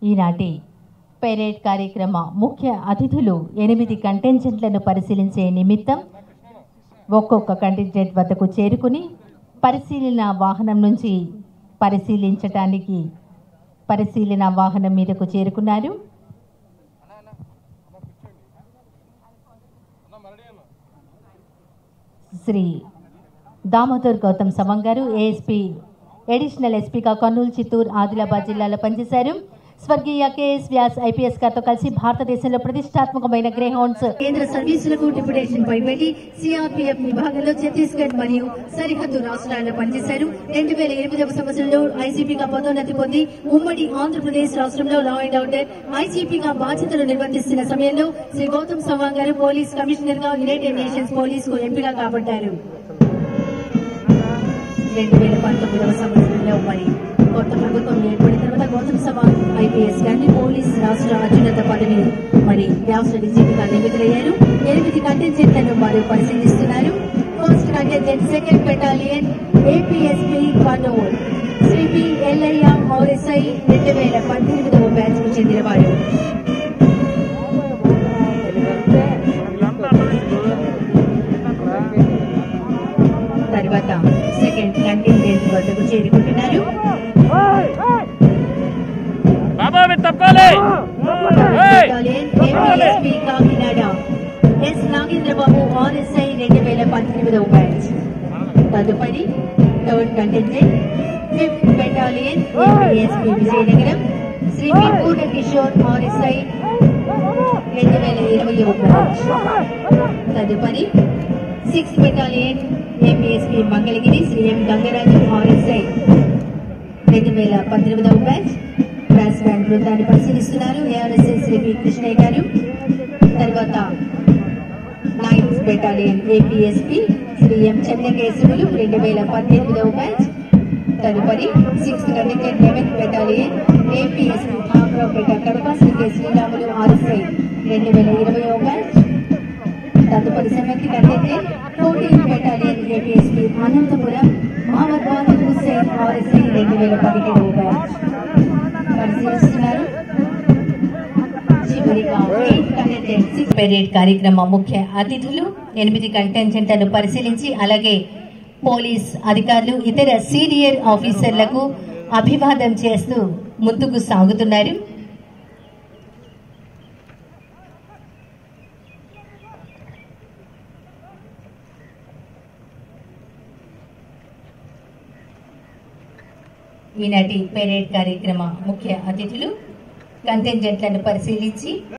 ఈనాటి పెరేడ్ కార్యక్రమ ముఖ్య అతిథులు ఎనిమిది కంటెంజెంట్లను పరిశీలించే నిమిత్తం ఒక్కొక్క కంటెంజెంట్ వద్దకు చేరుకుని పరిశీలన వాహనం నుంచి పరిశీలించటానికి పరిశీలన వాహనం మీదకు చేరుకున్నారు శ్రీ దామోదర్ గౌతమ్ సవంగ్ గారు ఏఎస్పీ ఎడిషనల్ ఎస్పీగా కర్నూలు చిత్తూరు ఆదిలాబాద్ జిల్లాలో పనిచేశారు స్వర్గీయ కేఎస్ వ్యాస్ ఐపీఎస్ గారితో కలిసి భారతదేశంలో ప్రతిష్టాత్మకమైన గ్రే హౌండ్స్ కేంద్ర సర్వీసులకు డిప్యుటేషన్ పై పెట్టి సిఆర్పీఎఫ్ విభాగంలో ఛత్తీస్గఢ్ మరియు సరిహద్దు రాష్ట్రాల్లో పనిచేశారు రెండు వేల ఎనిమిదవ సంవత్సరంలో ఐసీపీగా పదోన్నతి పొంది ఉమ్మడి ఆంధ్రప్రదేశ్ రాష్ట్రంలో లా అండ్ ఆర్డర్ ఐసీపీగా బాధ్యతలు నిర్వర్తిస్తున్న సమయంలో శ్రీ గౌతమ్ సవాంగ్ గారు పోలీస్ కమిషనర్ గా యునైటెడ్ నేషన్స్ పోలీస్ కు ఎంపిక కాబట్టారు రెండు వేల పంతొమ్మిదవ సంవత్సరంలో మరి కొత్త ప్రభుత్వం ఏర్పడిన తర్వాత గౌతమ్ సవాంగ్ ఐపీఎస్ గారిని పోలీస్ రాష్ట్ర అత్యున్నత పదవి మరి రాష్ట్ర డీజీపీగా నియమితులయ్యారు ఎనిమిది కంటెంజెంట్లను వారు పరిశీలిస్తున్నారు first contingent second battalion APSP Kurnool Shri P Yellaiah RSI రెండు వేల పద్దెనిమిదవ బ్యాచ్ కు చెందినవారు తర్వాత సెకండ్ కంటెంజెంట్ వద్దకు చేరుకుంటున్నారు బాబా మీరు తప్పుకోవాలి ఏయ్! APSP Kakinada S Nagendrababu RSI రెండు వేల పద్దెనిమిదవ బ్యాచ్ తదుపరి third contingent fifth battalion APSP Vizianagaram Shri P Purna Kishore RSI రెండు వేల ఇరవై బ్యాచ్ తదుపరి sixth battalion APSP Mangalagiri Shri M Gangaraju RSI రెండు వేల పద్దెనిమిదవ బ్యాచ్ బ్రాస్ బ్యాండ్ బృందాన్ని పరిశీలిస్తున్నారు ఏఆర్ఎస్ఎస్ శ్రీ పి కృష్ణయ్య గారు తర్వాత ninth battalion APSP Shri M Chennakesavulu రెండు వేల పద్దెనిమిదవ బ్యాచ్ తదుపరి sixth conducted eleventh battalion APSP Thakaraopeta Kadapa Shri K Sriramulu RSI రెండు వేల ఇరవయవ బ్యాచ్ తదుపరి seventh contingent fourteenth battalion APSP Anantapur Mohammed Wahid Hussain RSI రెండు వేల పదిహేడవ బ్యాచ్ పరిశీలిస్తున్నారు చివరిగా ఎయిత్ కంటెంటెడ్ సిక్స్త్ పెరేడ్ కార్యక్రమ ముఖ్య అతిథులు ఎనిమిది కంటెంజెంట్లను పరిశీలించి అలాగే పోలీస్ అధికారులు ఇతర సీనియర్ ఆఫీసర్లకు అభివాదం చేస్తూ ముందుకు సాగుతున్నారు ఈనాటి పెరేడ్ కార్యక్రమ ముఖ్య అతిథులు కంటెంజెంట్లను పరిశీలించి